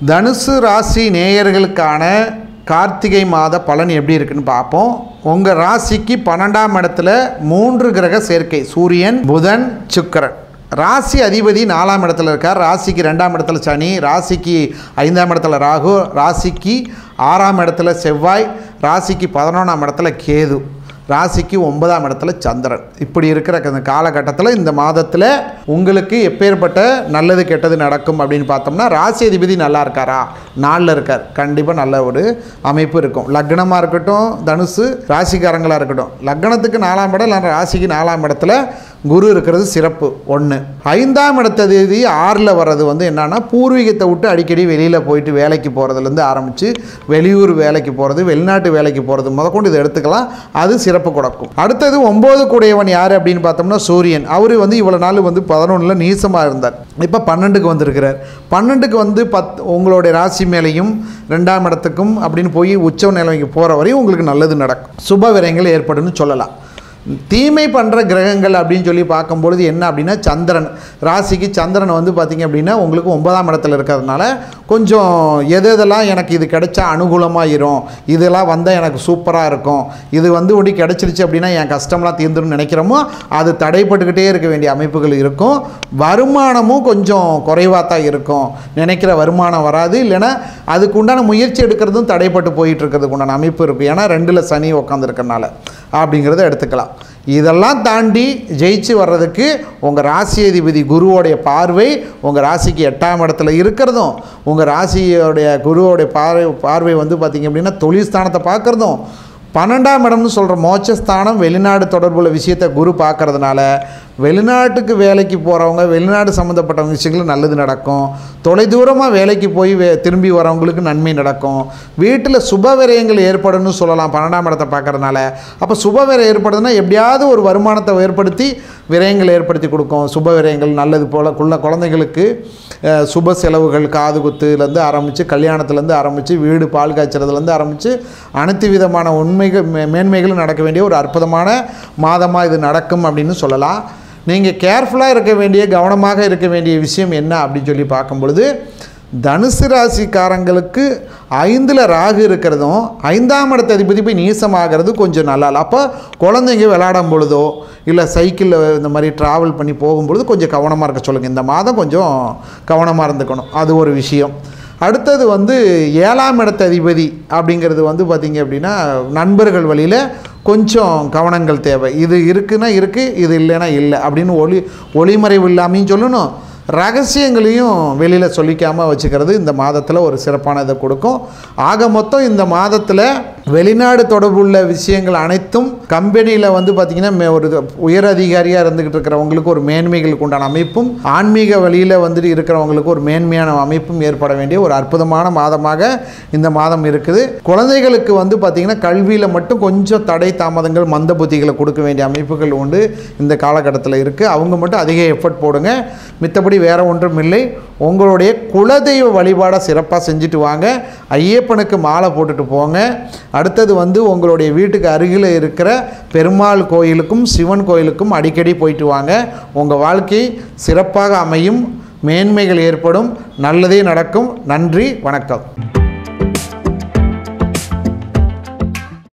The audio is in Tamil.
தனுசு ராசி நேயர்களுக்கான கார்த்திகை மாத பலன் எப்படி இருக்குன்னு பார்ப்போம் உங்கள் ராசிக்கு பன்னெண்டாம் இடத்துல மூன்று கிரக சேர்க்கை சூரியன் புதன் சுக்கிரன் ராசி அதிபதி நாலாம் இடத்துல இருக்கார் ராசிக்கு ரெண்டாம் இடத்துல சனி ராசிக்கு ஐந்தாம் இடத்துல ராகு ராசிக்கு ஆறாம் இடத்துல செவ்வாய் ராசிக்கு பதினொன்றாம் இடத்துல கேது ராசிக்கு ஒன்பதாம் இடத்துல சந்திரன் இப்படி இருக்கிற இந்த காலகட்டத்தில் இந்த மாதத்தில் உங்களுக்கு எப்பேற்பட்ட நல்லது கெட்டது நடக்கும் அப்படின்னு பார்த்தோம்னா ராசி அதிபதி நல்லா இருக்காரா நாளில் இருக்கார் கண்டிப்பாக நல்ல ஒரு அமைப்பு இருக்கும் லக்னமாக இருக்கட்டும் தனுசு ராசிக்காரங்களாக இருக்கட்டும் லக்னத்துக்கு நாலாம் இடம் இல்லை ராசிக்கு நாலாம் இடத்துல குரு இருக்கிறது சிறப்பு ஒன்று ஐந்தாம் இடத்ததி ஆறில் வர்றது வந்து என்னன்னா பூர்வீகத்தை விட்டு அடிக்கடி வெளியில் போயிட்டு வேலைக்கு போகிறதுலேருந்து ஆரம்பித்து வெளியூர் வேலைக்கு போகிறது வெளிநாட்டு வேலைக்கு போகிறது முதற்கொண்டு இதை எடுத்துக்கலாம் அது சிறப்பு கொடுக்கும் அடுத்தது ஒம்பது கூடையவன் யார் அப்படின்னு பார்த்தோம்னா சூரியன் அவர் வந்து இவ்வளோ நாள் வந்து பதினொன்றில் நீசமாக இருந்தார் இப்போ பன்னெண்டுக்கு வந்திருக்கிறார் பன்னெண்டுக்கு வந்து பத் உங்களுடைய ராசி மேலேயும் ரெண்டாம் இடத்துக்கும் அப்படின்னு போய் உச்ச நிலைமைக்கு போகிற வரையும் உங்களுக்கு நல்லது நடக்கும் சுப விரயங்கள் ஏற்படும்னு சொல்லலாம் தீமை பண்ணுற கிரகங்கள் அப்படின்னு சொல்லி பார்க்கும்பொழுது என்ன அப்படின்னா சந்திரன் ராசிக்கு சந்திரன் வந்து பார்த்திங்க அப்படின்னா உங்களுக்கு ஒன்பதாம் இடத்துல இருக்கிறதுனால கொஞ்சம் எது எதெல்லாம் எனக்கு இது கிடைச்சா அனுகூலமாக இதெல்லாம் வந்தால் எனக்கு சூப்பராக இருக்கும் இது வந்து ஒடி கிடச்சிருச்சு அப்படின்னா என் கஷ்டம்லாம் தீர்ந்துரும்னு நினைக்கிறோமோ அது தடைப்பட்டுக்கிட்டே இருக்க வேண்டிய அமைப்புகள் இருக்கும் வருமானமும் கொஞ்சம் குறைவாக தான் இருக்கும் நினைக்கிற வருமானம் வராது இல்லைன்னா அதுக்கு உண்டான முயற்சி எடுக்கிறதும் தடைப்பட்டு போயிட்டு இருக்கிறதுக்கு உண்டான அமைப்பு இருக்கும் ஏன்னா ரெண்டில் சனி உக்காந்துருக்கறனால அப்படிங்கிறத எடுத்துக்கலாம் இதெல்லாம் தாண்டி ஜெயிச்சு வர்றதுக்கு உங்கள் ராசி அதிபதி குருவோடைய பார்வை உங்கள் ராசிக்கு எட்டாம் இடத்துல இருக்கிறதும் உங்கள் ராசியோடைய குருவோடைய பார்வை பார்வை வந்து பார்த்திங்க அப்படின்னா தொழில் ஸ்தானத்தை பார்க்குறதும் பன்னெண்டாம் இடம்னு சொல்கிற மோட்சஸ்தானம் வெளிநாடு தொடர்புள்ள விஷயத்தை குரு பார்க்கறதுனால வெளிநாட்டுக்கு வேலைக்கு போகிறவங்க வெளிநாடு சம்மந்தப்பட்ட விஷயங்கள் நல்லது நடக்கும் தொலைதூரமாக வேலைக்கு போய் வே திரும்பி வரவங்களுக்கு நன்மை நடக்கும் வீட்டில் சுப விரயங்கள் ஏற்படும்னு சொல்லலாம் பன்னெண்டாம் இடத்தை பார்க்கறதுனால அப்போ சுப விரயம் ஏற்படுதுன்னா எப்படியாவது ஒரு வருமானத்தை ஏற்படுத்தி விரயங்கள் ஏற்படுத்தி கொடுக்கும் சுப விரயங்கள் நல்லது போல் குள்ள குழந்தைங்களுக்கு அஹ், சுப செலவுகள் காது குத்துலேருந்து ஆரம்பித்து கல்யாணத்துலேருந்து ஆரம்பித்து வீடு பால் காய்ச்சறதுலேருந்து ஆரம்பித்து அனைத்து விதமான உண்மைகள் மே- மேன்மைகளும் நடக்க வேண்டிய ஒரு அற்புதமான மாதமாக இது நடக்கும் அப்படின்னு சொல்லலாம் நீங்கள் கேர்ஃபுல்லாக இருக்க வேண்டிய கவனமாக இருக்க வேண்டிய விஷயம் என்ன அப்படின்னு சொல்லி பார்க்கும் பொழுது தனுசு ராசிக்காரங்களுக்கு ஐந்தில் ராகு இருக்கிறதும் ஐந்தாம் இடத்த அதிபதி போய் நீசமாகிறது கொஞ்சம் நல்லா இல்லை அப்போ குழந்தைங்க விளையாடும் பொழுதோ இல்லை சைக்கிளில் இந்த மாதிரி ட்ராவல் பண்ணி போகும்பொழுது கொஞ்சம் கவனமாக இருக்க சொல்லுங்கள் இந்த மாதம் கொஞ்சம் கவனமாக இருந்துக்கணும் அது ஒரு விஷயம் அடுத்தது வந்து ஏழாம் இடத்த அதிபதி அப்படிங்கிறது வந்து பார்த்திங்க அப்படின்னா நண்பர்கள் வழியில் கொஞ்சம் கவனங்கள் தேவை இது இருக்குன்னா இருக்குது இது இல்லைன்னா இல்லை அப்படின்னு ஒளி ஒளிமறைவு இல்லாமையும் சொல்லணும் ரகசியங்களையும் வெளியில் சொல்லிக்காமல் வச்சுக்கிறது இந்த மாதத்தில் ஒரு சிறப்பான இதை கொடுக்கும் ஆக மொத்தம் இந்த மாதத்தில் வெளிநாடு தொடர்புள்ள விஷயங்கள் அனைத்தும் கம்பெனியில் வந்து பார்த்திங்கன்னா மே- ஒரு உயர் அதிகாரியாக இருந்துக்கிட்டு இருக்கிறவங்களுக்கு ஒரு மேன்மைகளுக்கு உண்டான அமைப்பும் ஆன்மீக வழியில் வந்துட்டு இருக்கிறவங்களுக்கு ஒரு மேன்மையான அமைப்பும் ஏற்பட வேண்டிய ஒரு அற்புதமான மாதமாக இந்த மாதம் இருக்குது குழந்தைகளுக்கு வந்து பார்த்திங்கன்னா கல்வியில் மட்டும் கொஞ்சம் தடை தாமதங்கள் மந்த புத்திகளை கொடுக்க வேண்டிய அமைப்புகள் உண்டு இந்த காலகட்டத்தில் இருக்குது அவங்க மட்டும் அதிக எஃபர்ட் போடுங்க மித்தபடி வேறு ஒன்றும் இல்லை உங்களுடைய குலதெய்வ வழிபாடை சிறப்பாக செஞ்சுட்டு வாங்க ஐயப்பனுக்கு மாலை போட்டுட்டு போங்க அடுத்தது வந்து உங்களுடைய வீட்டுக்கு அருகில் இருக்கிற பெருமாள் கோயிலுக்கும் சிவன் கோயிலுக்கும் அடிக்கடி போயிட்டு வாங்க உங்கள் வாழ்க்கை சிறப்பாக அமையும் மேன்மைகள் ஏற்படும் நல்லதே நடக்கும் நன்றி வணக்கம்